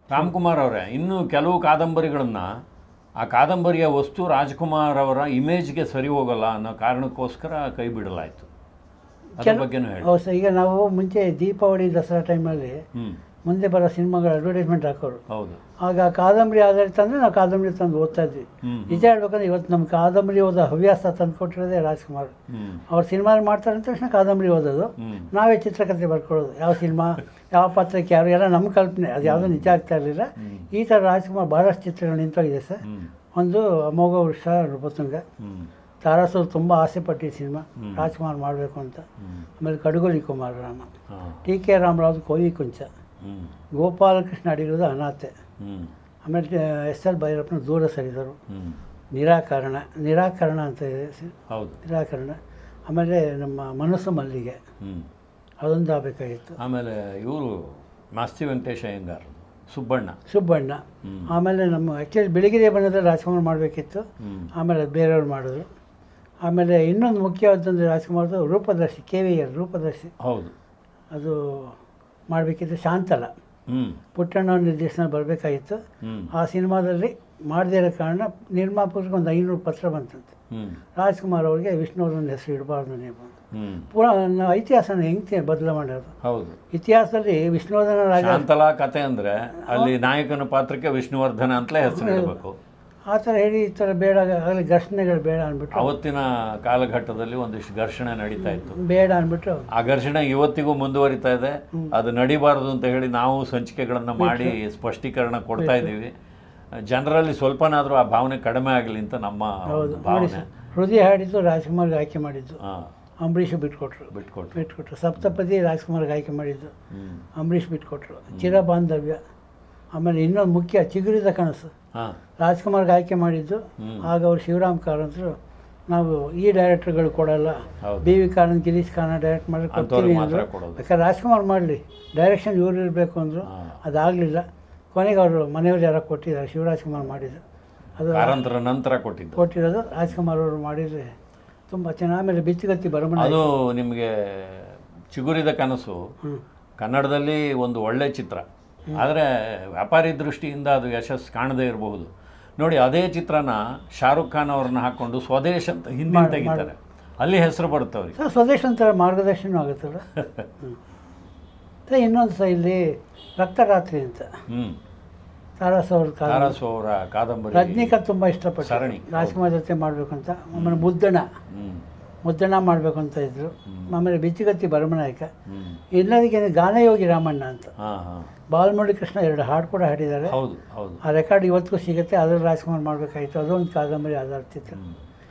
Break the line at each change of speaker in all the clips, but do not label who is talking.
ರಾಮ್ಕುಮಾರ್ ಅವರೇ ಇನ್ನು ಕೆಲವು ಕಾದಂಬರಿಗಳನ್ನ ಆ ಕಾದಂಬರಿಯ ವಸ್ತು ರಾಜ್ಕುಮಾರ್ ಅವರ ಇಮೇಜ್ಗೆ ಸರಿ ಹೋಗಲ್ಲ ಅನ್ನೋ ಕಾರಣಕ್ಕೋಸ್ಕರ ಕೈ ಬಿಡಲಾಯಿತು ಅದ್ರ ಬಗ್ಗೆನೂ ಹೇಳಿ
ಹೌದು ಸರ್ ಈಗ ನಾವು ಮುಂಚೆ ದೀಪಾವಳಿ ದಸರಾ ಟೈಮಲ್ಲಿ
ಹ್ಮ್
ಮುಂದೆ ಬರೋ ಸಿನಿಮಾಗಳ ಅಡ್ವರ್ಟೈಸ್ಮೆಂಟ್ ಹಾಕೋರು
ಹೌದು
ಆಗ ಕಾದಂಬರಿ ಆಧಾರಿತ ಅಂದರೆ ನಾವು ಕಾದಂಬರಿ ತಂದು ಓದ್ತಾ ಇದ್ವಿ
ಹ್ಮ್
ನಿಜ ಹೇಳ್ಬೇಕಂದ್ರೆ ಇವತ್ತು ನಮ್ಮ ಕಾದಂಬರಿ ಓದೋ ಹವ್ಯಾಸ ತಂದು ಕೊಟ್ಟಿರೋದೇ ರಾಜ್ಕುಮಾರ್
ಹ್ಮ್
ಅವ್ರು ಸಿನಿಮಾ ಮಾಡ್ತಾರೆ ಅಂದ ತಕ್ಷಣ ಕಾದಂಬರಿ ಓದೋದು
ಹ್ಮ್
ನಾವೇ ಚಿತ್ರಕಥೆ ಬರ್ಕೊಳ್ಳೋದು ಯಾವ ಸಿನಿಮಾ ಯಾವ ಪಾತ್ರಕ್ಕೆ ಯಾರು ಎಲ್ಲ ನಮ್ಮ ಕಲ್ಪನೆ ಅದು ಯಾವುದೂ ನಿಜ ಆಗ್ತಾ ಇರಲಿಲ್ಲ ಈ ಥರ ರಾಜ್ಕುಮಾರ್ ಭಾಳಷ್ಟು ಚಿತ್ರಗಳು ನಿಂತೋಗಿದೆ ಸರ್
ಹ್ಮ್
ಒಂದು ಅಮೋಘ ವೃಕ್ಷ ನೃಪತುಂಗ
ಹ್ಮ್
ತಾರಾಸು ತುಂಬ ಆಸೆ ಪಟ್ಟಿ ಸಿನಿಮಾ
ಹ್ಮ್.
ರಾಜ್ಕುಮಾರ್ ಮಾಡಬೇಕು ಅಂತ
ಹ್ಮ್
ಆಮೇಲೆ ಕಡುಗೋಲಿ ಕುಮಾರರಾಮ
ಹಾ.
ಟಿ ಕೆ ರಾಮರಾವ್ ಕೋವಿ ಕುಂಚ
ಹ್ಮ್
ಗೋಪಾಲಕೃಷ್ಣ ಅಡಿಗಿರೋದು ಅನಾಥೆ
ಹ್ಮ್
ಆಮೇಲೆ ಎಸ್ ಎಲ್ ಭೈರಪ್ಪನ ದೂರ ಸರಿದರು
ಹ್ಮ್
ನಿರಾಕರಣ ನಿರಾಕರಣ ಅಂತ ಇದೆ ಸಿ-
ಹೌದು
ನಿರಾಕರಣ ಆಮೇಲೆ ನಮ್ಮ ಮನಸ್ಸು ಮಲ್ಲಿಗೆ
ಹ್ಮ್
ಅದೊಂದು ಆಗಬೇಕಾಗಿತ್ತು
ಆಮೇಲೆ ಇವರು ಮಾಸ್ತಿ ವೆಂಕಟೇಶ ಅಯ್ಯಂಗಾರ್ ಸುಬ್ಬಣ್ಣ
ಸುಬ್ಬಣ್ಣ
ಹ್ಮ್
ಆಮೇಲೆ ನಮ್ಮ ಆ್ಯಕ್ಚುಲಿ ಬೆಳಗಿರಿ ಬಣ್ಣದಲ್ಲಿ ರಾಜ್ಕುಮಾರ್ ಮಾಡಬೇಕಿತ್ತು
ಹ್ಮ್
ಆಮೇಲೆ ಅದು ಬೇರೆಯವ್ರು ಮಾಡಿದ್ರು ಆಮೇಲೆ ಇನ್ನೊಂದು ಮುಖ್ಯವಾದಂದರೆ ರಾಜ್ಕುಮಾರ್ದು Roopadarshi K V R Roopadarshi
ಹೌದು
ಅದು ಮಾಡಬೇಕಿತ್ತು ಶಾಂತಲ
ಹ್ಮ್
ಪುಟ್ಟಣ್ಣ ನಿರ್ದೇಶನ ಬರಬೇಕಾಗಿತ್ತು
ಹ್ಮ್
ಆ ಸಿನಿಮಾದಲ್ಲಿ ಮಾಡದೇ ಇರೋ ಕಾರಣ ನಿರ್ಮಾಪಕರಿಗೆ ಒಂದು ಐನೂರು ಪತ್ರ ಬಂತಂತೆ
ಹ್ಮ್
ರಾಜ್ಕುಮಾರ್ ಅವರಿಗೆ ವಿಷ್ಣುವರ್ಧನ್ ಹೆಸರು ಇಡಬಾರ್ದು ನೀವು ಅಂತ.
ಹ್ಮ್
ಪುರಾ ನಾವು ಇತಿಹಾಸನ ಹೆಂಗೆ ಬದಲು ಮಾಡೋದು
ಹೌದು
ಇತಿಹಾಸದಲ್ಲಿ ವಿಷ್ಣುವರ್ಧನ ರಾಜ
ಶಾಂತಲಾ ಕತೆ ಅಂದ್ರೆ ಅಲ್ಲಿ ನಾಯಕನ ಪಾತ್ರಕ್ಕೆ ವಿಷ್ಣುವರ್ಧನ ಅಂತಲೇ ಹೆಸರು ಇಡಬೇಕು
ಆ ಥರ ಹೇಳಿ ಈ ಥರ ಬೇಡ ಆಗಲಿ ಘರ್ಷಣೆಗಳು ಬೇಡ ಅಂದ್ಬಿಟ್ಟು
ಅವತ್ತಿನ ಕಾಲಘಟ್ಟದಲ್ಲಿ ಒಂದಿಷ್ಟು ಘರ್ಷಣೆ ನಡೀತಾ ಇತ್ತು
ಬೇಡ ಅಂದ್ಬಿಟ್ಟು
ಆ ಘರ್ಷಣೆ ಇವತ್ತಿಗೂ ಮುಂದುವರಿತಾ ಇದೆ ಅದು ನಡಿಬಾರದು ಅಂತ ಹೇಳಿ ನಾವು ಸಂಚಿಕೆಗಳನ್ನು ಮಾಡಿ ಸ್ಪಷ್ಟೀಕರಣ ಕೊಡ್ತಾ ಇದ್ದೀವಿ ಜನರಲ್ಲಿ ಸ್ವಲ್ಪನಾದರೂ ಆ ಭಾವನೆ ಕಡಿಮೆ ಆಗಲಿ ಅಂತ ನಮ್ಮ
ಹೌದು ನೋಡಿ
ಭಾವನೆ
ಸರ್ ಹೃದಯ ಹಾಡಿದ್ದು ರಾಜ್ಕುಮಾರ್ಗೆ ಆಯ್ಕೆ ಮಾಡಿದ್ದು
ಹಾಂ
ಅಂಬರೀಷ್ ಬಿಟ್ಕೊಟ್ರು
ಬಿಟ್ಕೊಟ್ರು
ಬಿಟ್ಕೊಟ್ರು ಸಪ್ತಪದಿ ರಾಜ್ಕುಮಾರ್ಗೆ ಆಯ್ಕೆ ಮಾಡಿದ್ದು
ಹ್ಮ್
ಅಂಬರೀಷ್ ಬಿಟ್ಕೊಟ್ರು ಚಿರ ಬಾಂಧವ್ಯ ಆಮೇಲೆ ಇನ್ನೊಂದು ಮುಖ್ಯ ಚಿಗುರಿದ ಕನಸು
ಹಾಂ
ರಾಜ್ಕುಮಾರ್ಗೆ ಆಯ್ಕೆ ಮಾಡಿದ್ದು
ಹ್ಮ್.
ಆಗ ಅವರು ಶಿವರಾಮ್ ಕಾರಂತರು ನಾವು ಈ ಡೈರೆಕ್ಟರ್ಗಳು ಕೊಡಲ್ಲ
ಹೌದು.
ಬಿ ವಿ ಕಾರಂತ್ ಗಿರೀಶ್ ಕಾರಣ ಡೈರೆಕ್ಟ್ ಮಾಡಿ
ಅಂಥವ್ರಿಗೆ
ಕೊಡ್ತೀವಿ
ಮಾತ್ರ
ಅಂದರು
ಕೊಡೋದು
ಬೇಕಾದ್ರೆ ರಾಜ್ಕುಮಾರ್ ಮಾಡಲಿ ಡೈರೆಕ್ಷನ್ ಇವ್ರು ಇರಬೇಕು ಅಂದರು
ಹಾಂ
ಅದಾಗಲಿಲ್ಲ ಕೊನೆಗೆ ಅವರು ಮನೆಯವ್ರು ಯಾರೋ ಕೊಟ್ಟಿದ್ದಾರೆ ಶಿವರಾಜ್ ಕುಮಾರ್ ಮಾಡಿದ್ದು ಅದು
ಕಾರಂತರ ನಂತರ ಕೊಟ್ಟಿದ್ದು
ಕೊಟ್ಟಿರೋದು ರಾಜ್ಕುಮಾರ್ ಅವರು ಮಾಡಿದರೆ ತುಂಬ ಚೆನ್ನಾಗಿ ಆಮೇಲೆ ಬಿಚ್ಚುಗತ್ತಿ ಬರಮಣ
ಅದು ನಿಮಗೆ ಚಿಗುರಿದ ಕನಸು
ಹ್ಞೂ
ಕನ್ನಡದಲ್ಲಿ ಒಂದು ಒಳ್ಳೆ ಚಿತ್ರ ಆದರೆ ವ್ಯಾಪಾರಿ ದೃಷ್ಟಿಯಿಂದ ಅದು ಯಶಸ್ಸು ಕಾಣದೇ ಇರಬಹುದು ನೋಡಿ ಅದೇ ಚಿತ್ರನ ಶಾರುಖ್ ಖಾನ್ ಅವ್ರನ್ನ ಹಾಕೊಂಡು ಸ್ವದೇಶ್ ಅಂತ ಹಿಂದಿ ತೆಗಿತಾರೆ ಅಲ್ಲಿ ಹೆಸರು ಬರುತ್ತೆ ಅವ್ರಿಗೆ
ಸರ್ ಸ್ವದೇಶ್ ಒಂಥರ ಮಾರ್ಗದರ್ಶನ ಆಗುತ್ತಲ್ಲ ಹ್ಞೂ ಮತ್ತೆ ಇನ್ನೊಂದು ಸಹ ಇಲ್ಲಿ ರಕ್ತರಾತ್ರಿ ಅಂತ
ಹ್ಮ್
ತಾರಾಸ್ ಅವ್ರ ಕಾಲ
ತಾರಾಸು ಅವರ ಕಾದಂಬರಿ
ರಜನಿಕಾಂತ್ ತುಂಬ ಇಷ್ಟಪಟ್ಟು
ಸರಣಿ.
ರಾಜ್ಕುಮಾರ್ ಜೊತೆ ಮಾಡಬೇಕಂತ ಆಮೇಲೆ ಮುದ್ದಣ
ಹ್ಮ್
ಮುದ್ದಣ ಮಾಡಬೇಕು ಅಂತ ಇದ್ರು ಆಮೇಲೆ ಬಿಚ್ಚುಗತ್ತಿ ಭರಮನಾಯಕ
ಹ್ಮ್
ಇನ್ನೊಂದಕ್ಕೆ ಗಾನಯೋಗಿ ರಾಮಣ್ಣ ಅಂತ
ಹಾ ಹಾ
ಬಾಲ್ಮುರಳಿ ಕೃಷ್ಣ ಎರಡು ಹಾಡು ಕೂಡ ಹಾಡಿದ್ದಾರೆ
ಹೌದು ಹೌದು
ಆ ರೆಕಾರ್ಡ್ ಇವತ್ತಿಗೂ ಸಿಗುತ್ತೆ ಅದ್ರಲ್ಲಿ ರಾಜ್ಕುಮಾರ್ ಮಾಡಬೇಕಾಗಿತ್ತು ಅದೊಂದು ಕಾದಂಬರಿ ಆಧಾರಿತ
ಹ್ಮ್.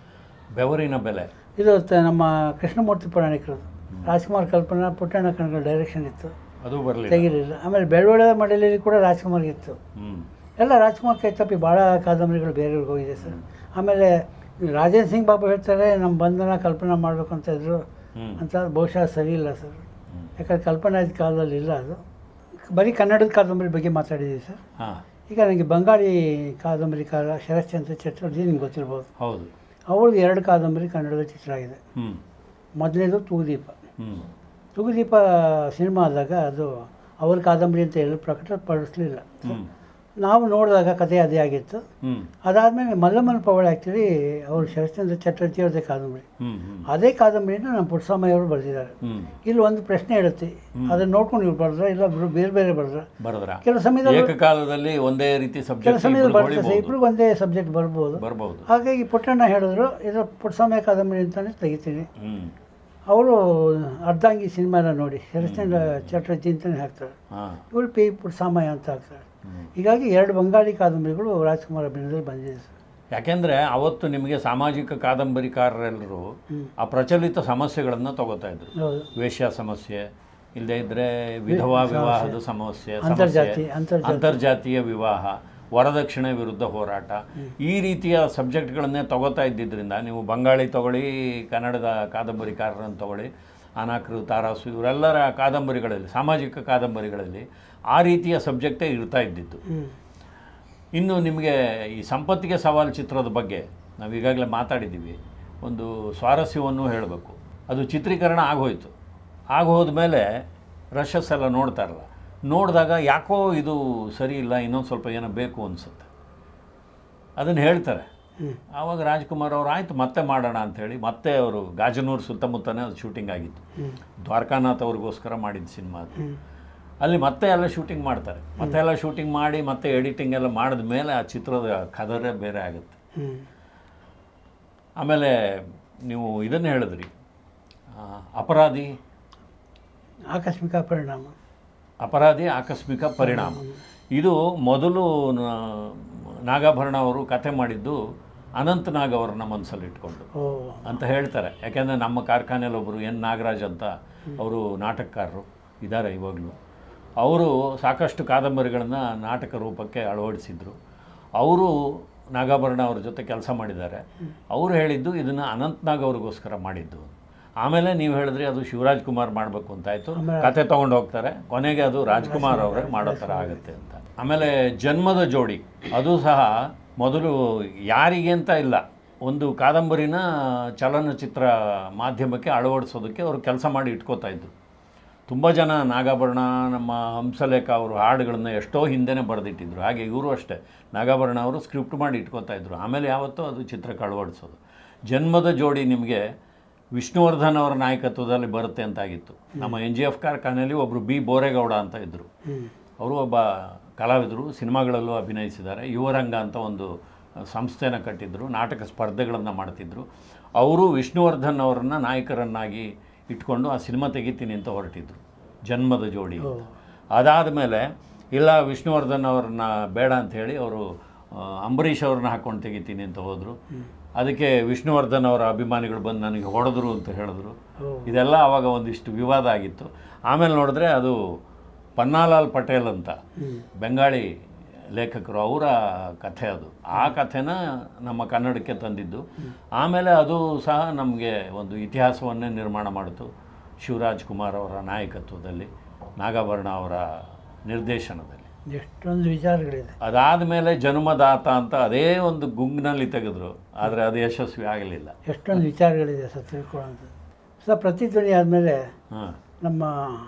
ಬೆವರಿನ ಬೆಲೆ
ಇದು ತ- ನಮ್ಮ ಕೃಷ್ಣಮೂರ್ತಿ ಪುರಾಣಿಕರು ರಾಜ್ಕುಮಾರ್ ಕಲ್ಪನಾ ಪುಟ್ಟಣ್ಣ ಕಣಗಳ ಡೈರೆಕ್ಷನ್ ಇತ್ತು
ಅದು ಬರಲಿಲ್ಲ
ತೆಗಿಲಿಲ್ಲ ಆಮೇಲೆ ಬೆಳವಡಿದ ಮಡಲಲ್ಲಿ ಕೂಡ ರಾಜ್ಕುಮಾರ್ಗೆ ಇತ್ತು
ಹ್ಮ್
ಎಲ್ಲ ರಾಜ್ಕುಮಾರ್ ಕೈ ತಪ್ಪಿ ಭಾಳ ಕಾದಂಬರಿಗಳು ಬೇರೆಯವ್ರಿಗೆ ಹೋಗಿದೆ ಸರ್ ಆಮೇಲೆ ರಾಜೇಂದ್ರ ಸಿಂಗ್ ಬಾಬು ಹೇಳ್ತಾರೆ ನಮ್ಮ ಬಂಧನ ಕಲ್ಪನಾ ಮಾಡಬೇಕು ಅಂತ ಇದ್ರು
ಹ್ಮ್
ಅಂತ ಬಹುಶಃ ಸರಿ ಇಲ್ಲ ಸರ್
ಹ್ಮ್.
ಯಾಕಂದ್ರೆ ಕಲ್ಪನಾ ಇದ್ದ ಕಾಲದಲ್ಲಿ ಇಲ್ಲ ಅದು ಬರೀ ಕನ್ನಡದ ಕಾದಂಬರಿ ಬಗ್ಗೆ ಮಾತಾಡಿದ್ದೀವಿ ಸರ್
ಹಾ
ಈಗ ನನಗೆ ಬಂಗಾಳಿ ಕಾದಂಬರಿಕಾರ ಶರತ್ಚಂದ್ರ ಚಟರ್ಜಿ ನಿಮ್ಗೆ ಗೊತ್ತಿರ್ಬೋದು
ಹೌದು
ಅವ್ರದ್ದು ಎರಡು ಕಾದಂಬರಿ ಕನ್ನಡದ ಚಿತ್ರ ಆಗಿದೆ
ಹ್ಮ್
ಮೊದಲನೇದು ತೂಗುದೀಪ
ಹ್ಮ್
ತೂಗುದೀಪ ಸಿನಿಮಾ ಆದಾಗ ಅದು ಅವ್ರ ಕಾದಂಬರಿ ಅಂತ ಹೇಳಿ ಪ್ರಕಟಪಡಿಸಲಿಲ್ಲ
ಹ್ಮ್
ನಾವು ನೋಡಿದಾಗ ಕಥೆ ಅದೇ ಆಗಿತ್ತು
ಹ್ಮ್
ಅದಾದಮೇಲೆ ಮಲ್ಲಮ್ಮನ ಪವಳ ಆ್ಯಕ್ಚುಲಿ ಅವರು ಶರತ್ಚಂದ್ರ ಚಟರ್ಜಿ ಅವ್ರದ್ದೇ ಕಾದಂಬರಿ
ಹ್ಮ್ ಹ್ಮ್
ಅದೇ ಕಾದಂಬರಿನ ನಮ್ಮ ಪುಟ್ಟಸ್ವಾಮಿ ಅವರು ಬರೆದಿದ್ದಾರೆ
ಹ್ಮ್
ಇಲ್ಲಿ ಒಂದು ಪ್ರಶ್ನೆ ಇರುತ್ತೆ ಅದನ್ನ ನೋಡ್ಕೊಂಡು ಇವ್ರು ಬರೆದ್ರ ಇಲ್ಲ ಇಬ್ರು ಬೇರೆ ಬೇರೆ ಬರೆದ್ರ
ಬರದ್ರ
ಕೆಲವು ಸಮಯದಲ್ಲಿ
ಏಕಕಾಲದಲ್ಲಿ ಒಂದೇ ರೀತಿ
ಕೆಲವು
ಸಬ್ಜೆಕ್ಟ್
ಸಮಯದಲ್ಲಿ ಬರ್ತದೆ ಸರ್ ಇಬ್ರಿಗೂ ಒಂದೇ ಸಬ್ಜೆಕ್ಟ್ ಬರ್ಬೋದು
ಬರ್ಬೋದು
ಹಾಗಾಗಿ ಪುಟ್ಟಣ್ಣ ಹೇಳಿದ್ರು ಇದು ಪುಟ್ಟಸ್ವಾಮಿ ಕಾದಂಬರಿ ಅಂತಾನೆ ತೆಗಿತೀನಿ
ಹ್ಮ್
ಅವರು ಅರ್ಧಾಂಗಿ ಸಿನಿಮಾ ಎಲ್ಲ ನೋಡಿ ಶರತ್ಚಂದ್ರ ಚಟರ್ಜಿ ಅಂತಲೇ ಹಾಕ್ತಾರೆ
ಹಾ
ಇವರು ಪಿ ಪುಟ್ಟಸ್ವಾಮಯ್ಯ ಅಂತ ಹಾಕ್ತಾರೆ
ಹ್ಮ್.
ಹೀಗಾಗಿ ಎರಡು ಬಂಗಾಳಿ ಕಾದಂಬರಿಗಳು ರಾಜ್ಕುಮಾರ್ ಅಭಿನಯದಲ್ಲಿ ಬಂದಿದೆ ಸರ್
ಯಾಕೆಂದ್ರೆ ಅವತ್ತು ನಿಮಗೆ ಸಾಮಾಜಿಕ ಕಾದಂಬರಿಕಾರರೆಲ್ಲರೂ
ಹ್ಮ್.
ಆ ಪ್ರಚಲಿತ ಸಮಸ್ಯೆಗಳನ್ನು ತಗೋತಾ ಇದ್ರು
ಹೌದು
ವೇಶ್ಯ ಸಮಸ್ಯೆ ಇಲ್ಲದೆ ಇದ್ರೆ ವಿಧವಾ ವಿವಾಹದ ಸಮಸ್ಯೆ
ಅಂತರ್ಜಾತಿ
ಸಮಸ್ಯೆ
ಅಂತರ್ಜಾತಿ
ಅಂತರ್ಜಾತೀಯ ವಿವಾಹ ವರದಕ್ಷಿಣೆ ವಿರುದ್ಧ ಹೋರಾಟ ಈ ರೀತಿಯ ಸಬ್ಜೆಕ್ಟ್ಗಳನ್ನೇ ತಗೋತಾ ಇದ್ದಿದ್ದರಿಂದ ನೀವು ಬಂಗಾಳಿ ತಗೊಳ್ಳಿ ಕನ್ನಡದ ಕಾದಂಬರಿಕಾರರನ್ನು ತಗೊಳ್ಳಿ ಅನಾಕೃ ತಾರಾಸು ಇವರೆಲ್ಲರ ಕಾದಂಬರಿಗಳಲ್ಲಿ ಸಾಮಾಜಿಕ ಕಾದಂಬರಿಗಳಲ್ಲಿ ಆ ರೀತಿಯ ಸಬ್ಜೆಕ್ಟೇ ಇರ್ತಾ ಇದ್ದಿದ್ದು
ಹ್ಞೂ
ಇನ್ನು ನಿಮಗೆ ಈ ಸಂಪತ್ತಿಗೆ ಸವಾಲು ಚಿತ್ರದ ಬಗ್ಗೆ ನಾವು ಈಗಾಗಲೇ ಮಾತಾಡಿದ್ದೀವಿ ಒಂದು ಸ್ವಾರಸ್ಯವನ್ನು ಹೇಳಬೇಕು ಅದು ಚಿತ್ರೀಕರಣ ಆಗೋಯ್ತು ಆಗೋದ ಮೇಲೆ ರಶಸ್ ಎಲ್ಲ ನೋಡ್ತಾರಲ್ಲ ನೋಡಿದಾಗ ಯಾಕೋ ಇದು ಸರಿ ಇಲ್ಲ ಇನ್ನೊಂದು ಸ್ವಲ್ಪ ಏನೋ ಬೇಕು ಅನಿಸುತ್ತೆ ಅದನ್ನು ಹೇಳ್ತಾರೆ
ಹ್ಞೂ
ಆವಾಗ ರಾಜ್ಕುಮಾರ್ ಅವರು ಆಯಿತು ಮತ್ತೆ ಮಾಡೋಣ ಅಂಥೇಳಿ ಮತ್ತೆ ಅವರು ಗಾಜನೂರು ಸುತ್ತಮುತ್ತನೇ ಅದು ಶೂಟಿಂಗ್ ಆಗಿತ್ತು
ಹ್ಞೂ
ದ್ವಾರಕಾನಾಥ್ ಅವ್ರಿಗೋಸ್ಕರ ಮಾಡಿದ ಸಿನಿಮಾ ಅದು
ಹ್ಞೂ
ಅಲ್ಲಿ ಮತ್ತೆ ಎಲ್ಲ ಶೂಟಿಂಗ್ ಮಾಡ್ತಾರೆ ಮತ್ತೆ ಎಲ್ಲ ಶೂಟಿಂಗ್ ಮಾಡಿ ಮತ್ತೆ ಎಡಿಟಿಂಗ್ ಎಲ್ಲ ಮಾಡಿದ ಮೇಲೆ ಆ ಚಿತ್ರದ ಕದರೇ ಬೇರೆ ಆಗುತ್ತೆ
ಹ್ಞೂ
ಆಮೇಲೆ ನೀವು ಇದನ್ನು ಹೇಳಿದ್ರಿ ಆ, ಅಪರಾಧಿ
ಆಕಸ್ಮಿಕ ಪರಿಣಾಮ
ಅಪರಾಧಿ ಆಕಸ್ಮಿಕ ಪರಿಣಾಮ ಇದು ಮೊದಲು ನ- ನಾಗಾಭರಣ ಅವರು ಕತೆ ಮಾಡಿದ್ದು ಅನಂತ್ ನಾಗ್ ಅವ್ರನ್ನ ಮನಸ್ಸಲ್ಲಿ ಇಟ್ಕೊಂಡು
ಓ
ಅಂತ ಹೇಳ್ತಾರೆ ಯಾಕೆಂದರೆ ನಮ್ಮ ಕಾರ್ಖಾನೆಯಲ್ಲಿ ಒಬ್ಬರು ಎನ್ ನಾಗರಾಜ್ ಅಂತ ಅವರು ನಾಟಕಕಾರರು ಇದ್ದಾರೆ ಇವಾಗಲೂ ಅವರು ಸಾಕಷ್ಟು ಕಾದಂಬರಿಗಳನ್ನು ನಾಟಕ ರೂಪಕ್ಕೆ ಅಳವಡಿಸಿದ್ರು ಅವರು ನಾಗಾಭರಣ ಅವ್ರ ಜೊತೆ ಕೆಲಸ ಮಾಡಿದ್ದಾರೆ ಅವರು ಹೇಳಿದ್ದು ಇದನ್ನು ಅನಂತ್ನಾಗ್ ಅವ್ರಿಗೋಸ್ಕರ ಮಾಡಿದ್ದು ಆಮೇಲೆ ನೀವು ಹೇಳಿದ್ರಿ ಅದು ಶಿವರಾಜ್ ಕುಮಾರ್ ಮಾಡಬೇಕು ಅಂತಾಯಿತು ಕತೆ ತೊಗೊಂಡು ಹೋಗ್ತಾರೆ ಕೊನೆಗೆ ಅದು ರಾಜ್ಕುಮಾರ್ ಅವರೇ ಮಾಡೋ ಥರ ಆಗುತ್ತೆ ಅಂತ ಆಮೇಲೆ ಜನ್ಮದ ಜೋಡಿ ಅದು ಸಹ ಮೊದಲು ಯಾರಿಗೆ ಅಂತ ಇಲ್ಲ ಒಂದು ಕಾದಂಬರಿನ ಚಲನಚಿತ್ರ ಮಾಧ್ಯಮಕ್ಕೆ ಅಳವಡಿಸೋದಕ್ಕೆ ಅವರು ಕೆಲಸ ಮಾಡಿ ಇಟ್ಕೋತಾ ಇದ್ರು ತುಂಬ ಜನ ನಾಗಾಭರಣ ನಮ್ಮ ಹಂಸಲೇಖ ಅವರು ಹಾಡುಗಳನ್ನ ಎಷ್ಟೋ ಹಿಂದೆನೇ ಬರೆದಿಟ್ಟಿದ್ರು ಹಾಗೆ ಇವರು ಅಷ್ಟೇ ನಾಗಾಭರಣ ಅವರು ಸ್ಕ್ರಿಪ್ಟ್ ಮಾಡಿ ಇಟ್ಕೋತಾ ಇದ್ರು ಆಮೇಲೆ ಯಾವತ್ತೂ ಅದು ಚಿತ್ರಕ್ಕೆ ಅಳವಡಿಸೋದು ಜನ್ಮದ ಜೋಡಿ ನಿಮಗೆ ವಿಷ್ಣುವರ್ಧನ್ ಅವರ ನಾಯಕತ್ವದಲ್ಲಿ ಬರುತ್ತೆ ಅಂತಾಗಿತ್ತು ನಮ್ಮ ಎನ್ ಜಿ ಎಫ್ ಕಾರ್ಖಾನೆಯಲ್ಲಿ ಒಬ್ಬರು ಬಿ ಬೋರೇಗೌಡ ಅಂತ ಇದ್ದರು
ಹ್ಞೂ
ಅವರು ಒಬ್ಬ ಕಲಾವಿದರು ಸಿನಿಮಾಗಳಲ್ಲೂ ಅಭಿನಯಿಸಿದ್ದಾರೆ ಯುವರಂಗ ಅಂತ ಒಂದು ಸಂಸ್ಥೆನ ಕಟ್ಟಿದ್ರು ನಾಟಕ ಸ್ಪರ್ಧೆಗಳನ್ನು ಮಾಡ್ತಿದ್ರು ಅವರು ವಿಷ್ಣುವರ್ಧನ್ ಅವರನ್ನ ನಾಯಕರನ್ನಾಗಿ ಇಟ್ಕೊಂಡು ಆ ಸಿನಿಮಾ ತೆಗಿತೀನಿ ಅಂತ ಹೊರಟಿದ್ರು ಜನ್ಮದ ಜೋಡಿ ಅಂತ. ಅದಾದ ಮೇಲೆ ಇಲ್ಲ ವಿಷ್ಣುವರ್ಧನ್ ಅವ್ರನ್ನ ಬೇಡ ಅಂತ ಹೇಳಿ ಅವರು ಆ, ಅಂಬರೀಷ್ ಅವ್ರನ್ನ ಹಾಕ್ಕೊಂಡು ತೆಗಿತೀನಿ ಅಂತ ಹೋದರು ಅದಕ್ಕೆ ವಿಷ್ಣುವರ್ಧನ್ ಅವರ ಅಭಿಮಾನಿಗಳು ಬಂದು ನನಗೆ ಹೊಡೆದ್ರು ಅಂತ ಹೇಳಿದ್ರು
ಓ
ಇದೆಲ್ಲ ಆವಾಗ ಒಂದಿಷ್ಟು ವಿವಾದ ಆಗಿತ್ತು ಆಮೇಲೆ ನೋಡಿದ್ರೆ ಅದು ಪನ್ನಾಲಾಲ್ ಪಟೇಲ್ ಅಂತ
ಹ್ಞೂ
ಬೆಂಗಾಳಿ ಲೇಖಕರು ಅವರ ಕಥೆ ಅದು ಆ ಕಥೆನ ನಮ್ಮ ಕನ್ನಡಕ್ಕೆ ತಂದಿದ್ದು ಆಮೇಲೆ ಅದು ಸಹ ನಮಗೆ ಒಂದು ಇತಿಹಾಸವನ್ನೇ ನಿರ್ಮಾಣ ಮಾಡಿತು ಶಿವರಾಜ್ ಕುಮಾರ್ ಅವರ ನಾಯಕತ್ವದಲ್ಲಿ ನಾಗಾಭರಣ ಅವರ ನಿರ್ದೇಶನದಲ್ಲಿ
ಎಷ್ಟೊಂದು ವಿಚಾರಗಳಿದೆ
ಅದಾದ ಮೇಲೆ ಜನ್ಮದಾತ ಅಂತ ಅದೇ ಒಂದು ಗುಂಗಿನಲ್ಲಿ ತೆಗೆದ್ರು ಆದರೆ ಅದು ಯಶಸ್ವಿ ಆಗಲಿಲ್ಲ
ಎಷ್ಟೊಂದು ವಿಚಾರಗಳಿದೆ ಸರ್ ತಿಳ್ಕೊಳ್ಳೋಂಥದ್ದು ಸರ್ ಪ್ರತಿಧ್ವನಿ ಆದಮೇಲೆ
ಹಾಂ
ನಮ್ಮ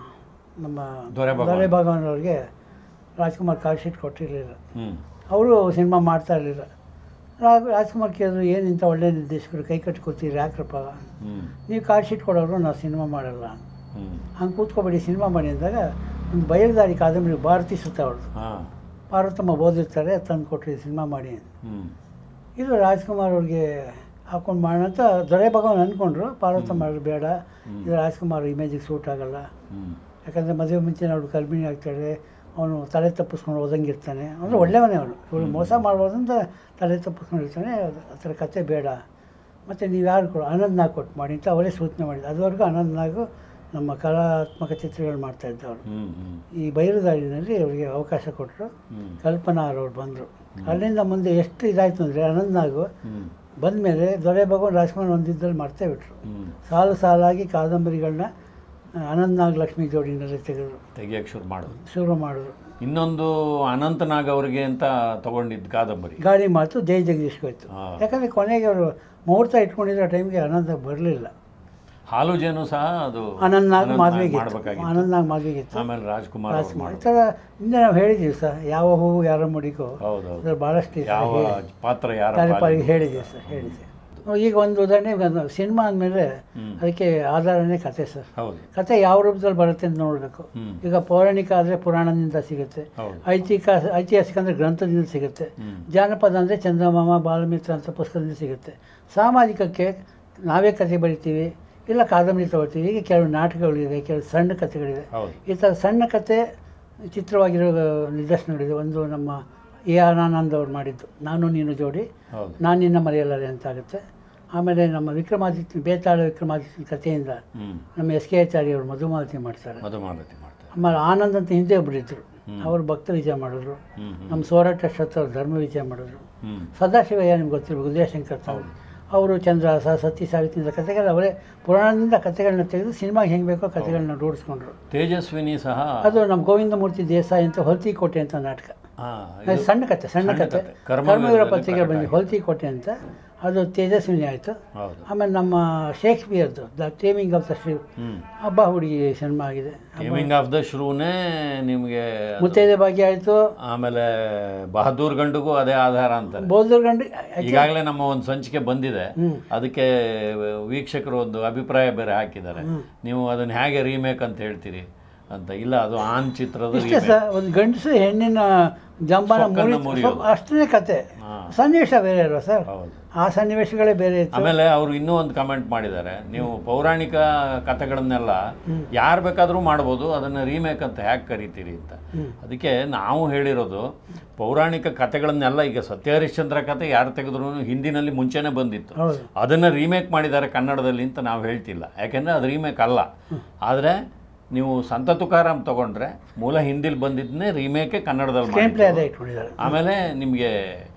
ನಮ್ಮ
ದೊರೆ ಭಗವಾನ್.
ದೊರೆ ಭಗವಾನ್ ಅವ್ರಿಗೆ ರಾಜ್ಕುಮಾರ್ ಕಾಲ್ ಶೀಟ್ ಕೊಟ್ಟಿರಲಿಲ್ಲ
ಹ್ಞೂ
ಅವರು ಸಿನಿಮಾ ಮಾಡ್ತಾ ಇರಲಿಲ್ಲ ರಾಜ್ ರಾಜ್ಕುಮಾರ್ ಕೇಳಿದ್ರು ಏನು ಇಂಥ ಒಳ್ಳೆ ನಿರ್ದೇಶಕರು ಕೈ ಕಟ್ಟಿ ಕೊಡ್ತೀರಿ ಯಾಕ್ರಪ್ಪ
ಹ್ಞೂ
ನೀವು ಕಾಲ್ ಶೀಟ್ ಕೊಡೋರು ನಾವು ಸಿನಿಮಾ ಮಾಡಲ್ಲ
ಹ್ಞೂ
ಹಂಗೆ ಕೂತ್ಕೊಬೇಡಿ ಸಿನಿಮಾ ಮಾಡಿ ಅಂದಾಗ ಒಂದು ಬಯಲುದಾರಿ ಕಾದಂಬರಿ ಭಾರತಿ ಸುತ್ತ ಅವ್ರದ್ದು
ಹಾಂ
ಪಾರ್ವತಮ್ಮ ಓದಿರ್ತಾರೆ ತಂದು ಕೊಟ್ರಿ ಸಿನಿಮಾ ಮಾಡಿ ಅಂತ
ಹ್ಞೂ
ಇದು ರಾಜ್ಕುಮಾರ್ ಅವ್ರಿಗೆ ಹಾಕೊಂಡು ಮಾಡೋಣ ಅಂತ ದೊರೆ ಭಗವಾನ್ ಅಂದ್ಕೊಂಡ್ರು ಪಾರ್ವತಮ್ಮ ಅವ್ರು ಬೇಡ ಇದು ರಾಜ್ಕುಮಾರ್ ಇಮೇಜಿಗೆ ಸೂಟ್ ಆಗಲ್ಲ
ಹ್ಞೂ
ಯಾಕಂದರೆ ಮದುವೆ ಮುಂಚೆ ಅವಳು ಗರ್ಭಿಣಿ ಆಗ್ತಾಳೆ ಅವನು ತಲೆ ತಪ್ಪಿಸ್ಕೊಂಡು ಓದಂಗಿರ್ತಾನೆ ಅಂದರೆ ಒಳ್ಳೆಯವನೇ ಅವನು ಇವಳು ಮೋಸ ಮಾಡ್ಬೋದು ಅಂತ ತಲೆ ತಪ್ಪಿಸ್ಕೊಂಡಿರ್ತಾನೆ ಅದು- ಆ ಥರ ಕತೆ ಬೇಡ ಮತ್ತು ನೀವು ಯಾರು ಕೊಡು ಆನಂದ್ ನಾಗ್ ಕೊಟ್ಟು ಮಾಡಿ ಅಂತ ಅವರೇ ಸೂಚನೆ ಮಾಡಿದ್ದು ಅದುವರೆಗೂ ಆನಂದ್ ನಾಗು ನಮ್ಮ ಕಲಾತ್ಮಕ ಚಿತ್ರಗಳು ಮಾಡ್ತಾ ಇದ್ದವರು
ಹ್ಞೂ ಹ್ಞೂ
ಈ ಬಯಲುದಾರಿನಲ್ಲಿ ಅವರಿಗೆ ಅವಕಾಶ ಕೊಟ್ಟರು
ಹ್ಞೂ
ಕಲ್ಪನಾ ಅವ್ರು ಬಂದರು ಅಲ್ಲಿಂದ ಮುಂದೆ ಎಷ್ಟು ಇದಾಯಿತು ಅಂದರೆ ಆನಂದ್ ನಾಗು
ಹ್ಞೂ
ಬಂದ ಮೇಲೆ ದೊರೆ ಭಗವಾನ್ ರಾಜ್ಕುಮಾರ್ ಒಂದಿದ್ದಲ್ಲಿ ಮರ್ತೇ ಬಿಟ್ರು
ಹ್ಞೂ
ಸಾಲು ಸಾಲಾಗಿ ಕಾದಂಬರಿಗಳನ್ನ ಆನಂದ್ ನಾಗ್ ಲಕ್ಷ್ಮೀ ಜೋಡಿನಲ್ಲಿ ತೆಗೆದ್ರು
ತೆಗಿಯಕ್ಕೆ ಶುರು ಮಾಡೋದು
ಶುರು ಮಾಡಿದ್ರು
ಇನ್ನೊಂದು ಅನಂತನಾಗ್ ಅವರಿಗೆ ಅಂತ ತಗೊಂಡಿದ್ದು ಕಾದಂಬರಿ
ಗಾಳಿ ಮಾತು ಜೈ ಜಗದೀಶ್ ಹೋಯ್ತು
ಹಾ.
ಯಾಕಂದರೆ ಕೊನೆಗೆ ಅವರು ಮುಹೂರ್ತ ಇಟ್ಕೊಂಡಿರೋ ಟೈಮ್ಗೆ ಆನಂದ ಬರಲಿಲ್ಲ
ಹಾಲು ಜೇನು ಸಹ ಅದು
ಆನಂದ್ ನಾಗ್
ಅನಂತ್ ನಾಗ್
ಮದುವೆಗಿತ್ತು
ಮಾಡ್ಬೇಕಾಗಿತ್ತು
ಆನಂದ್ ನಾಗ್ ಮದುವೆಗಿತ್ತು
ಆಮೇಲೆ ರಾಜ್ಕುಮಾರ್ ಅವ್ರು
ರಾಜ್ಕುಮಾರ್ ಈ
ಮಾಡೋದು
ಥರ ಹಿಂದೆ ನಾವು ಹೇಳಿದ್ದೀವಿ ಸರ್ ಯಾವ ಹೂವು ಯಾರ ಮುಡಿಕೋ
ಹೌದೌದು
ಅದ್ರಲ್ಲಿ ಭಾಳಷ್ಟು ಇದೆ
ಯಾವ ಪಾತ್ರ ಯಾರ
ಕಾರ್ಯಪಾಲಿಗೆ
ಪಾಲಿಗೆ?
ಹೇಳಿದ್ದೀವಿ ಸರ್ ಹೇಳಿದ್ದೀವಿ ಈಗ ಒಂದು ಉದಾಹರಣೆ ಈಗ ಸಿನಿಮಾ ಅಂದಮೇಲೆ
ಹ್ಮ್.
ಅದಕ್ಕೆ ಆಧಾರನೇ ಕತೆ ಸರ್
ಹೌದು
ಕತೆ ಯಾವ ರೂಪದಲ್ಲಿ ಬರುತ್ತೆ ಅಂತ ನೋಡಬೇಕು
ಹ್ಮ್.
ಈಗ ಪೌರಾಣಿಕ ಆದರೆ ಪುರಾಣದಿಂದ ಸಿಗುತ್ತೆ
ಹೌದು
ಐತಿಹಾಸಿಕ ಐತಿಹಾಸಿಕ ಅಂದರೆ ಗ್ರಂಥದಿಂದ ಸಿಗುತ್ತೆ
ಹ್ಮ್.
ಜಾನಪದ ಅಂದರೆ ಚಂದಮಾಮ ಬಾಲಮಿತ್ರ ಅಂತ ಪುಸ್ತಕದಿಂದ ಸಿಗುತ್ತೆ ಸಾಮಾಜಿಕಕ್ಕೆ ನಾವೇ ಕತೆ ಬರಿತೀವಿ ಇಲ್ಲ ಕಾದಂಬರಿ ತಗೊಳ್ತೀವಿ ಈಗ ಕೆಲವು ನಾಟಕಗಳಿದೆ ಕೆಲವು ಸಣ್ಣ ಕಥೆಗಳಿದೆ
ಹೌದು
ಈ ಥರ ಸಣ್ಣ ಕತೆ ಚಿತ್ರವಾಗಿರೋ ನಿದರ್ಶನಗಳಿದೆ ಒಂದು ನಮ್ಮ ಎ ಆನಂದ್ ಅವ್ರು ಮಾಡಿದ್ದು ನಾನು ನೀನು ಜೋಡಿ
ಹೌದು
ನಾನು ನಿನ್ನ ಮರೆಯಲಾರೆ ಅಂತ ಆಗುತ್ತೆ ಆಮೇಲೆ ನಮ್ಮ ವಿಕ್ರಮಾದಿತ್ಯ ಬೇತಾಳ ವಿಕ್ರಮಾದಿತ್ಯನ ಕಥೆಯಿಂದ
ಹ್ಮ್
ನಮ್ಮ ಎಸ್ ಕೆ ಆಚಾರ್ಯ ಅವರು ಮಧುಮಾಲತಿ ಮಾಡ್ತಾರೆ
ಮಧುಮಾಲತಿ ಮಾಡ್ತಾರೆ
ಆಮೇಲೆ ಆನಂದ್ ಅಂತ ಹಿಂದೆ ಒಬ್ಬರು ಇದ್ದರು
ಹ್ಮ್.
ಅವರು ಭಕ್ತ ವಿಜಯ ಮಾಡಿದ್ರು
ಹ್ಮ್ ಹ್ಮ್
ನಮ್ಮ ಸೋರಾಟ ಶತ್ರ ಅವ್ರು ಧರ್ಮ ವಿಜಯ ಮಾಡಿದ್ರು
ಹ್ಮ್
ಸದಾಶಿವಯ್ಯ ನಿಮ್ಗೆ ಗೊತ್ತಿರ್ಬೇಕು ಉದಯಶಂಕರ್ ತಾವು ಅವರು ಚಂದ್ರಹಾಸ ಸತಿ ಸಾವಿತ್ರಿಯಿಂದ ಕಥೆಗಳು ಅವರೇ ಪುರಾಣದಿಂದ ಕಥೆಗಳನ್ನ ತೆಗೆದು ಸಿನಿಮಾಗೆ ಹೆಂಗೆ ಬೇಕೋ ಕಥೆಗಳನ್ನ ರೂಢಿಸ್ಕೊಂಡ್ರು
ತೇಜಸ್ವಿನಿ ಸಹ
ಅದು ನಮ್ಮ ಗೋವಿಂದಮೂರ್ತಿ ದೇಸಾಯಿ ಅಂತ ಹೊಲ್ತಿಕೋಟೆ ಅಂತ ನಾಟಕ
ಹಾ,
ಅದು
ಇದು
ಸಣ್ಣ ಕತೆ ಸಣ್ಣ
ಸಣ್ಣ
ಕತೆ
ಕತೆ. ಕರ್ಮವೀರದಲ್ಲಿ
ಕರ್ಮವೀರ ಪತ್ರಿಕೆ
ಪ್ರಕಟ
ಬಂದು
ಆಗಿದೆ.
ಹೊಲ್ತಿಕೋಟೆ ಅಂತ ಅದು ತೇಜಸ್ವಿನಿ ಆಯಿತು
ಹೌದು
ಆಮೇಲೆ ನಮ್ಮ ಶೇಕ್ಸ್ಪಿಯರ್ದು the taming of the shrew
ಹ್ಞೂ
ಹಬ್ಬ ಹುಡುಗಿ ಸಿನಿಮಾ ಆಗಿದೆ
ಗೇಮಿಂಗ್ ಆಫ್ ದ ಶ್ರೂನೇ ನಿಮಗೆ
ಮುತ್ತೈದೆ ಭಾಗ್ಯ ಆಯಿತು
ಆಮೇಲೆ ಬಹದ್ದೂರ್ ಗಂಡುಗೂ ಅದೇ ಆಧಾರ ಅಂತಾರೆ
ಬೋಲ್ದುರ್ಗಂಡು
ಈಗಾಗಲೇ ನಮ್ಮ ಒಂದು ಸಂಚಿಕೆ ಬಂದಿದೆ
ಹ್ಞೂ
ಅದಕ್ಕೆ ವೀಕ್ಷಕರು ಒಂದು ಅಭಿಪ್ರಾಯ ಬೇರೆ ಹಾಕಿದ್ದಾರೆ ನೀವು ಅದನ್ನ ಹೇಗೆ ರೀಮೇಕ್ ಅಂತ ಹೇಳ್ತೀರಿ ಅಂತ ಇಲ್ಲ ಅದು ಆನ್ ಚಿತ್ರದ
ಇಷ್ಟೇ
ರೀಮೇಕ್
ಸರ್ ಒಂದು ಗಂಡಸು ಹೆಣ್ಣಿನ ಜಂಬಾನ
ಸೊಕ್ಕನ್ನ
ಮುರಿ
ಮುರಿಯೋದು.
ಅಷ್ಟೇ ಕತೆ
ಹಾಂ
ಸನ್ನಿವೇಶ ಬೇರೆ ಅಲ್ವಾ ಸರ್
ಹೌದು
ಆ ಸನ್ನಿವೇಶಗಳೇ ಬೇರೆ ಇತ್ತು
ಆಮೇಲೆ ಅವರು ಇನ್ನೂ ಒಂದು ಕಮೆಂಟ್ ಮಾಡಿದ್ದಾರೆ ನೀವು ಪೌರಾಣಿಕ ಕಥೆಗಳನ್ನೆಲ್ಲ ಯಾರು ಬೇಕಾದರೂ ಮಾಡ್ಬೋದು ಅದನ್ನು ರೀಮೇಕ್ ಅಂತ ಹ್ಯಾಕ್ ಕರಿತೀರಿ ಅಂತ
ಹ್ಮ್.
ಅದಕ್ಕೆ ನಾವು ಹೇಳಿರೋದು ಪೌರಾಣಿಕ ಕಥೆಗಳನ್ನೆಲ್ಲ ಈಗ ಸತ್ಯ ಹರಿಶ್ಚಂದ್ರ ಕಥೆ ಯಾರು ತೆಗೆದ್ರು ಹಿಂದಿನಲ್ಲಿ ಮುಂಚೆನೇ ಬಂದಿತ್ತು
ಹೌದು
ಅದನ್ನು ರೀಮೇಕ್ ಮಾಡಿದ್ದಾರೆ ಕನ್ನಡದಲ್ಲಿ ಅಂತ ನಾವು ಹೇಳ್ತಿಲ್ಲ ಯಾಕೆಂದರೆ ಅದು ರೀಮೇಕ್ ಅಲ್ಲ ಆದರೆ ನೀವು ಸಂತ ತುಕಾರಾಮ್ ತಗೊಂಡ್ರೆ ಮೂಲ ಹಿಂದಿಲಿ ಬಂದಿದ್ದನ್ನೇ ರೀಮೇಕೆ ಕನ್ನಡದಲ್ಲಿ
ಸ್ಕ್ರೀನ್ ಪ್ಲೇ
ಮಾಡಿದ್ರು
ಅದೇ ಇಟ್ಕೊಂಡಿದ್ದಾರೆ
ಆಮೇಲೆ ನಿಮಗೆ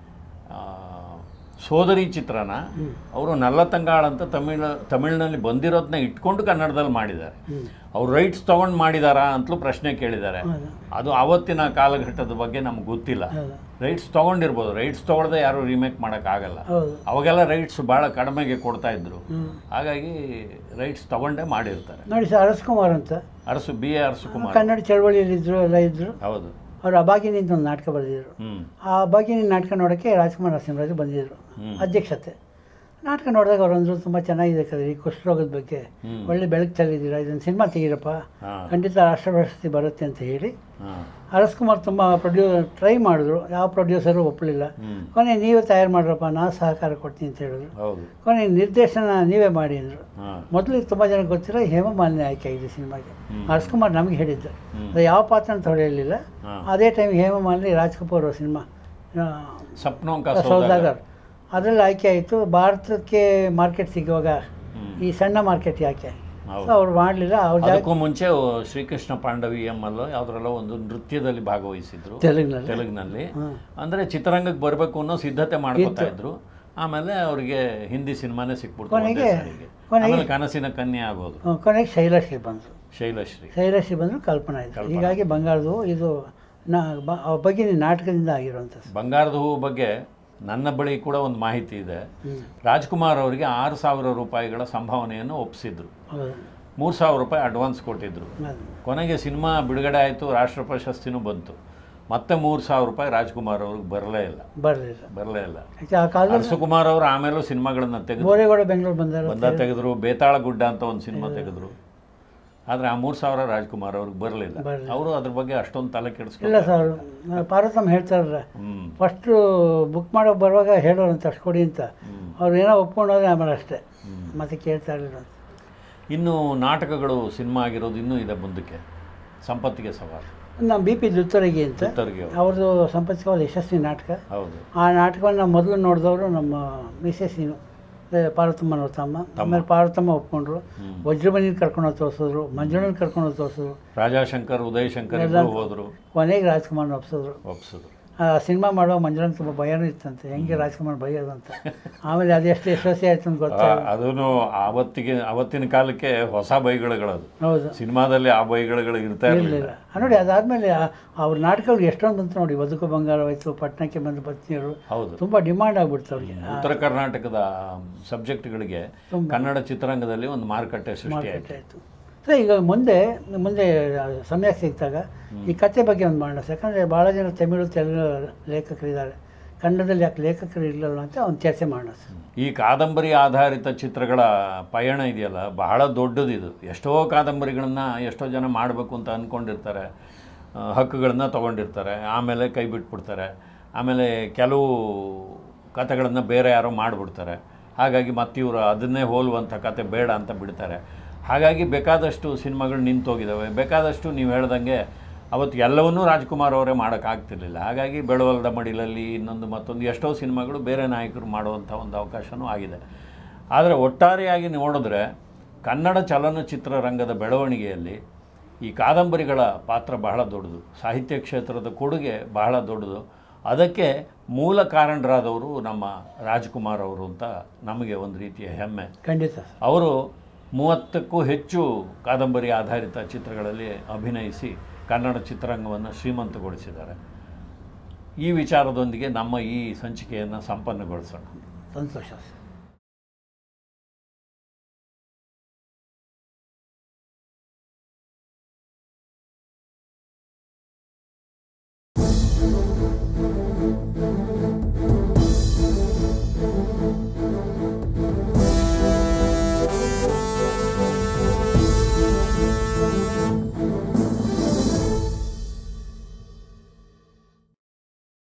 ಸೋದರಿ ಚಿತ್ರನ ಅವರು ನಲ್ಲತಂಗಾಳ್ ಅಂತ ತಮಿಳ್ ತಮಿಳಿನಲ್ಲಿ ಬಂದಿರೋದನ್ನ ಇಟ್ಕೊಂಡು ಕನ್ನಡದಲ್ಲಿ ಮಾಡಿದ್ದಾರೆ
ಹ್ಮ್.
ಅವ್ರು ರೈಟ್ಸ್ ತೊಗೊಂಡು ಮಾಡಿದಾರಾ ಅಂತಲೂ ಪ್ರಶ್ನೆ ಕೇಳಿದ್ದಾರೆ
ಹೌದು
ಅದು ಅವತ್ತಿನ ಕಾಲಘಟ್ಟದ ಬಗ್ಗೆ ನಮ್ಗೆ ಗೊತ್ತಿಲ್ಲ
ಹೌದು
ರೈಟ್ಸ್ ತೊಗೊಂಡಿರ್ಬೋದು ರೈಟ್ಸ್ ತೊಗೊಳ್ದೆ ಯಾರು ರೀಮೇಕ್ ಮಾಡೋಕ್ಕಾಗಲ್ಲ
ಹೌದು
ಅವಾಗೆಲ್ಲ ರೈಟ್ಸ್ ಭಾಳ ಕಡಿಮೆಗೆ ಕೊಡ್ತಾ ಇದ್ರು
ಹ್ಮ್.
ಹಾಗಾಗಿ ರೈಟ್ಸ್ ತಗೊಂಡೇ ಮಾಡಿರ್ತಾರೆ
ನೋಡಿ ಸರ್ ಅರಸ್ ಕುಮಾರ್ ಅಂತ
ಅರಸು ಬಿ ಎ ಅರಸು ಕುಮಾರ್
ಕನ್ನಡ ಚಳವಳಿಯಲ್ಲಿ ಇದ್ರು ಎಲ್ಲ ಇದ್ರು
ಹೌದು
ಅವರು ಅಬಾಗಿನಿ ಅಂತ ಒಂದು ನಾಟಕ ಬರೆದಿದ್ರು
ಹ್ಞೂ
ಆ ಅಬಾಗಿನಿ ನಾಟಕ ನೋಡೋಕ್ಕೆ ರಾಜ್ಕುಮಾರ್ ನರಸಿಂಹರಾಜು ಬಂದಿದ್ರು
ಹ್ಮ್.
ಅಧ್ಯಕ್ಷತೆ ನಾಟಕ ನೋಡಿದಾಗ ಅವರಂದ್ರು ತುಂಬ ಚೆನ್ನಾಗಿದೆ ಕದ್ರಿ ಈ ಕುಷ್ಠರೋಗದ ಬಗ್ಗೆ
ಹ್ಮ್.
ಒಳ್ಳೆ ಬೆಳಕು ಚೆಲ್ಲಿದ್ದೀರಾ ಇದನ್ನು ಸಿನಿಮಾ ತೆಗೀರಪ್ಪ
ಹಾಂ
ಖಂಡಿತ ರಾಷ್ಟ್ರ ಪ್ರಶಸ್ತಿ ಬರುತ್ತೆ ಅಂತ ಹೇಳಿ
ಹಾಂ
ಅರಸ್ ಕುಮಾರ್ ತುಂಬ ಪ್ರೊಡ್ಯೂ ಟ್ರೈ ಮಾಡಿದ್ರು ಯಾವ ಪ್ರೊಡ್ಯೂಸರು ಒಪ್ಪಲಿಲ್ಲ
ಹ್ಞೂ
ಕೊನೆ ನೀವೇ ತಯಾರು ಮಾಡ್ರಪ್ಪ ನಾನು ಸಹಕಾರ ಕೊಡ್ತೀನಿ ಅಂತ ಹೇಳಿದ್ರು
ಹೌದು
ಕೊನೆ ನಿರ್ದೇಶನ ನೀವೇ ಮಾಡಿ ಅಂದರು
ಹಾಂ
ಮೊದಲು ತುಂಬ ಜನ ಗೊತ್ತಿರೋ ಹೇಮಮಾಲಿನಿ ಆಯ್ಕೆ ಆಗಿದೆ ಸಿನಿಮಾಗೆ
ಹ್ಮ್.
ಅರಸ್ ಕುಮಾರ್ ನಮಗೆ ಹೇಳಿದ್ದ
ಹ್ಮ್.
ಅದು ಯಾವ ಪಾತ್ರ ಅಂತ ಹೊಳೆಯಲಿಲ್ಲ
ಹಾಂ
ಅದೇ ಟೈಮ್ ಹೇಮಮಾಲಿನಿ ರಾಜ್ ಕಪೂರ್ ಸಿನಿಮಾ
ಸಪ್ನೋಂಕ ಸೌದಾಗರ್
ಸೌದಾಗರ್ ಅದರಲ್ಲಿ ಆಯ್ಕೆ ಆಯಿತು ಭಾರತಕ್ಕೆ ಮಾರ್ಕೆಟ್ ಸಿಗುವಾಗ
ಹ್ಮ್.
ಈ ಸಣ್ಣ ಮಾರ್ಕೆಟ್ ಯಾಕೆ
ಹೌದು.
ಸೊ ಅವ್ರು ಮಾಡಲಿಲ್ಲ ಅವ್ರ ಜಾಗ
ಅದಕ್ಕೂ ಮುಂಚೆ ಶ್ರೀಕೃಷ್ಣ ಪಾಂಡವಿ ಅಲ್ಲೋ ಯಾವ್ದ್ರಲ್ಲೋ ಒಂದು ನೃತ್ಯದಲ್ಲಿ ಭಾಗವಹಿಸಿದ್ರು
ತೆಲುಗಿನಲ್ಲಿ
ತೆಲುಗಿನಲ್ಲಿ
ಹಾಂ
ಅಂದ್ರೆ ಚಿತ್ರರಂಗಕ್ಕೆ ಬರಬೇಕು ಅನ್ನೋ ಸಿದ್ಧತೆ ಮಾಡ್ಕೊತಾ ಇದ್ರು ಆಮೇಲೆ ಅವರಿಗೆ ಹಿಂದಿ ಸಿನಿಮಾನೇ ಸಿಕ್ಬಿಡ್ತು ಒಂದೇ
ಕೊನೆಗೆ-
ಸಾರಿಗೆ.
ಕೊನೆಗೆ-
ಆಮೇಲೆ ಕನಸಿನ ಕನ್ಯೆ ಆಗೋದು
ಹ್ಮ್, ಕೊನೆಗೆ ಶೈಲಶ್ರೀ ಬಂದರು
ಶೈಲಶ್ರೀ
ಶೈಲಶ್ರೀ ಬಂದರು ಕಲ್ಪನಾ ಇದ್ರು
ಕಲ್ಪನಾ.
ಹೀಗಾಗಿ ಬಂಗಾಳದು ಇದು ನಾ ಬ- ಅವ್ರ ಬಗ್ಗೆ ನೀನು ನಾಟಕದಿಂದ ಆಗಿರುವಂಥದ್ದು
ಬಂಗಾರದ ಹೂವು ಬಗ್ಗೆ ನನ್ನ ಬಳಿ ಕೂಡ ಒಂದು ಮಾಹಿತಿ ಇದೆ
ಹ್ಞೂ
ರಾಜ್ಕುಮಾರ್ ಅವರಿಗೆ ಆರು ಸಾವಿರ ರೂಪಾಯಿಗಳ ಸಂಭಾವನೆಯನ್ನು ಒಪ್ಪಿಸಿದ್ರು
ಹೌದು
ಮೂರು ಸಾವಿರ ರೂಪಾಯಿ ಅಡ್ವಾನ್ಸ್ ಕೊಟ್ಟಿದ್ರು
ಅದು
ಕೊನೆಗೆ ಸಿನಿಮಾ ಬಿಡುಗಡೆ ಆಯಿತು ರಾಷ್ಟ್ರ ಪ್ರಶಸ್ತಿನೂ ಬಂತು ಮತ್ತೆ ಮೂರು ಸಾವಿರ ರೂಪಾಯಿ ರಾಜ್ಕುಮಾರ್ ಅವ್ರಿಗೆ ಬರಲೇ ಇಲ್ಲ
ಬರಲಿಲ್ಲ
ಬರಲೇ ಇಲ್ಲ
ಯಾಕೆ ಆ ಕಾಲದಲ್ಲಿ
ಅರಸುಕುಮಾರ್ ಅವರು ಆಮೇಲೂ ಸಿನಿಮಾಗಳನ್ನ ತೆಗೆದು
ಬೋರೇಗೌಡ ಬೆಂಗಳೂರು ಬಂದಾರ
ಬಂದ ತೆಗೆದ್ರು ಬೇತಾಳ ಗುಡ್ಡ ಅಂತ ಒಂದು ಸಿನಿಮಾ ತೆಗೆದ್ರು ಆದರೆ ಆ ಮೂರು ಸಾವಿರ ರಾಜ್ಕುಮಾರ್ ಅವ್ರಿಗೆ ಬರಲಿಲ್ಲ
ಬರ್ಲಿಲ್ಲ.
ಅವರು ಅದ್ರ ಬಗ್ಗೆ ಅಷ್ಟೊಂದು ತಲೆ
ಇಲ್ಲ
ಕೆಡಿಸ್ಕೊಂಡು
ಸರ್ ಪಾರ್ವತಮ್ಮ ಹೇಳ್ತಾರಲ್ಲ
ಹ್ಮ್
ಫಸ್ಟು ಬುಕ್ ಮಾಡೋಕೆ ಬರುವಾಗ ಹೇಳೋರಂತ ಅಷ್ಟು ಕೊಡಿ ಅಂತ
ಹ್ಮ್.
ಅವ್ರು ಏನೋ ಒಪ್ಕೊಂಡೋದ್ರೆ ಆಮೇಲೆ ಅಷ್ಟೇ
ಹ್ಮ್.
ಮತ್ತೆ ಕೇಳ್ತಾ ಇರಲಿಲ್ಲ ಅಂತ
ಇನ್ನು ನಾಟಕಗಳು ಸಿನಿಮಾ ಆಗಿರೋದು ಇನ್ನೂ ಇದೆ ಮುಂದಕ್ಕೆ ಸಂಪತ್ತಿಗೆ ಸವಾಲು
ನಮ್ಮ ಬಿ ಪಿ ದುತ್ತರಗಿ ಅಂತ
ಉತ್ತರ್ಗೆ
ಅವ್ರದ್ದು ಸಂಪತ್ತಿಗೆ ಅವ್ರ ಯಶಸ್ವಿ ನಾಟಕ
ಹೌದು
ಆ ನಾಟಕವನ್ನು ಮೊದಲು ನೋಡಿದವರು ನಮ್ಮ ಮಿಸೆಸ್ ನೀನು ಪಾರ್ವತಮ್ಮನವ್ರ ತಮ್ಮ ಆಮೇಲೆ ಪಾರ್ವತಮ್ಮ ಒಪ್ಕೊಂಡ್ರು
ಹ್ಮ್.
ವಜ್ರಮಣಿನ ಕರ್ಕೊಂಡೋಗಿ ತೋರಿಸಿದ್ರು ಮಂಜುಳನ ಕರ್ಕೊಂಡೋಗಿ ತೋರಿಸಿದ್ರು
ರಾಜಾಶಂಕರ್ ಉದಯ್ ಶಂಕರ್
ಎಲ್ಲ-
ಇಬ್ರು ಹೋದ್ರು
ಕೊನೆಗೆ ರಾಜ್ಕುಮಾರ್ನ ಒಪ್ಸಿದ್ರು
ಒಪ್ಸಿದ್ರು
ಆ ಸಿನಿಮಾ ಮಾಡುವಾಗ ಮಂಜುಳನ್ ತುಂಬ ಭಯನೂ ಇತ್ತಂತೆ ಹೆಂಗೆ ರಾಜ್ಕುಮಾರ್ ಬೈಯೋದು ಅಂತ ಆಮೇಲೆ ಅದೆಷ್ಟು ಯಶಸ್ವಿ ಆಯ್ತು ಅಂತ ಗೊತ್ತಾಗ
ಅದೂ ಆವತ್ತಿಗೆ ಅವತ್ತಿನ ಕಾಲಕ್ಕೆ ಹೊಸ ಬೈಗಳುಗಳದು
ಹೌದು
ಸಿನಿಮಾದಲ್ಲಿ ಆ ಬೈಗಳುಗಳು ಇರ್ತಾ ಇರಲಿಲ್ಲ
ಇರಲಿಲ್ಲ ನೋಡಿ ಅದಾದಮೇಲೆ ಅವ್ರ ನಾಟಕಗಳು ಎಷ್ಟೊಂದು ಬಂತು ನೋಡಿ ಬದುಕು ಬಂಗಾರವಾಯಿತು ಪಟ್ಟಣಕ್ಕೆ ಬಂದ ಪತ್ನಿಯರು
ಹೌದು
ತುಂಬ ಡಿಮಾಂಡ್ ಆಗ್ಬಿಡ್ತು ಅವ್ರಿಗೆ
ಉತ್ತರ ಕರ್ನಾಟಕದ ಸಬ್ಜೆಕ್ಟ್ಗಳಿಗೆ
ತುಂಬ.
ಕನ್ನಡ ಚಿತ್ರರಂಗದಲ್ಲಿ ಒಂದು ಮಾರುಕಟ್ಟೆ ಸೃಷ್ಟಿ
ಮಾರ್ಕೆಟ್
ಆಯಿತು
ಆಯಿತು ಸೊ ಈಗ ಮುಂದೆ ಮುಂದೆ ಸಮಯ ಸಿಕ್ಕಿದಾಗ ಈ ಕತೆ ಬಗ್ಗೆ ಒಂದು ಮಾಡೋಣ ಯಾಕಂದರೆ ಭಾಳ ಜನ ತಮಿಳು ತೆಲುಗು ಲೇಖಕರಿದ್ದಾರೆ ಕನ್ನಡದಲ್ಲಿ ಯಾಕೆ ಲೇಖಕರು ಇಲ್ಲಲ್ಲ ಅಂತ ಒಂದು ಚರ್ಚೆ ಮಾಡೋಣ ಸರ್
ಈ ಕಾದಂಬರಿ ಆಧಾರಿತ ಚಿತ್ರಗಳ ಪಯಣ ಇದೆಯಲ್ಲ ಬಹಳ ದೊಡ್ಡದಿದು ಎಷ್ಟೋ ಕಾದಂಬರಿಗಳನ್ನ ಎಷ್ಟೋ ಜನ ಮಾಡಬೇಕು ಅಂತ ಅಂದ್ಕೊಂಡಿರ್ತಾರೆ ಆ, ಹಕ್ಕುಗಳನ್ನ ತೊಗೊಂಡಿರ್ತಾರೆ ಆಮೇಲೆ ಕೈ ಬಿಟ್ಬಿಡ್ತಾರೆ ಆಮೇಲೆ ಕೆಲವು ಕಥೆಗಳನ್ನು ಬೇರೆ ಯಾರೋ ಮಾಡಿಬಿಡ್ತಾರೆ ಹಾಗಾಗಿ ಮತ್ತಿವರು ಅದನ್ನೇ ಹೋಲುವಂಥ ಕತೆ ಬೇಡ ಅಂತ ಬಿಡ್ತಾರೆ ಹಾಗಾಗಿ ಬೇಕಾದಷ್ಟು ಸಿನಿಮಾಗಳು ನಿಂತೋಗಿದ್ದಾವೆ ಬೇಕಾದಷ್ಟು ನೀವು ಹೇಳ್ದಂಗೆ ಅವತ್ತು ಎಲ್ಲವನ್ನೂ ರಾಜ್ಕುಮಾರ್ ಅವರೇ ಮಾಡೋಕ್ಕಾಗ್ತಿರ್ಲಿಲ್ಲ ಹಾಗಾಗಿ ಬೆಳವಲ್ದ ಮಡಿಲಲ್ಲಿ ಇನ್ನೊಂದು ಮತ್ತೊಂದು ಎಷ್ಟೋ ಸಿನಿಮಾಗಳು ಬೇರೆ ನಾಯಕರು ಮಾಡುವಂಥ ಒಂದು ಅವಕಾಶವೂ ಆಗಿದೆ ಆದರೆ ಒಟ್ಟಾರೆಯಾಗಿ ನೋಡಿದ್ರೆ ಕನ್ನಡ ಚಲನಚಿತ್ರ ರಂಗದ ಬೆಳವಣಿಗೆಯಲ್ಲಿ ಈ ಕಾದಂಬರಿಗಳ ಪಾತ್ರ ಬಹಳ ದೊಡ್ಡದು ಸಾಹಿತ್ಯ ಕ್ಷೇತ್ರದ ಕೊಡುಗೆ ಬಹಳ ದೊಡ್ಡದು ಅದಕ್ಕೆ ಮೂಲ ಕಾರಣರಾದವರು ನಮ್ಮ ರಾಜ್ಕುಮಾರ್ ಅವರು ಅಂತ ನಮಗೆ ಒಂದು ರೀತಿಯ ಹೆಮ್ಮೆ
ಖಂಡಿತ ಸರ್
ಅವರು ಮೂವತ್ತಕ್ಕೂ ಹೆಚ್ಚು ಕಾದಂಬರಿ ಆಧಾರಿತ ಚಿತ್ರಗಳಲ್ಲಿ ಅಭಿನಯಿಸಿ ಕನ್ನಡ ಚಿತ್ರರಂಗವನ್ನು ಶ್ರೀಮಂತಗೊಳಿಸಿದ್ದಾರೆ ಈ ವಿಚಾರದೊಂದಿಗೆ ನಮ್ಮ ಈ ಸಂಚಿಕೆಯನ್ನು ಸಂಪನ್ನಗೊಳಿಸೋಣ
ಸಂತೋಷ ಸರ್